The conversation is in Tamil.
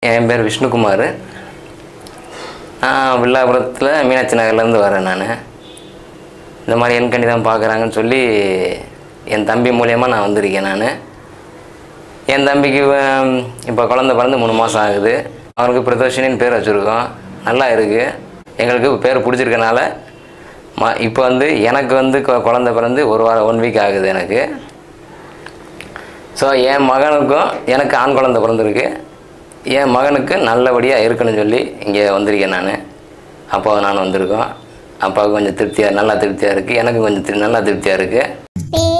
என் பேர் விஷ்ணுகுமார் நான் வில்லாபுரத்தில் மீனாட்சி நகர்லேருந்து வரேன் நான் இந்த மாதிரி என் கண்ணி தான் பார்க்குறாங்கன்னு சொல்லி என் தம்பி மூலியமாக நான் வந்திருக்கேன் நான் என் தம்பிக்கு இப்போ குழந்த பிறந்து மூணு மாதம் ஆகுது அவனுக்கு பிரதோஷினின்னு பேர் வச்சுருக்கோம் நல்லா இருக்குது எங்களுக்கு பேர் பிடிச்சிருக்கனால ம இப்போ வந்து எனக்கு வந்து கொ- குழந்த பிறந்து ஒரு வாரம் ஒன் வீக் ஆகுது எனக்கு ஸோ என் மகனுக்கும் எனக்கு ஆண் குழந்தை பிறந்திருக்கு என் மகனுக்கு நல்லபடியாக இருக்கணும்னு சொல்லி இங்கே வந்திருக்கேன் நான் அப்பாவும் நான் வந்திருக்கோம் அப்பாவுக்கு கொஞ்சம் திருப்தியாக நல்லா திருப்தியாக இருக்குது எனக்கு கொஞ்சம் திரு- நல்லா திருப்தியாக இருக்குது பேர்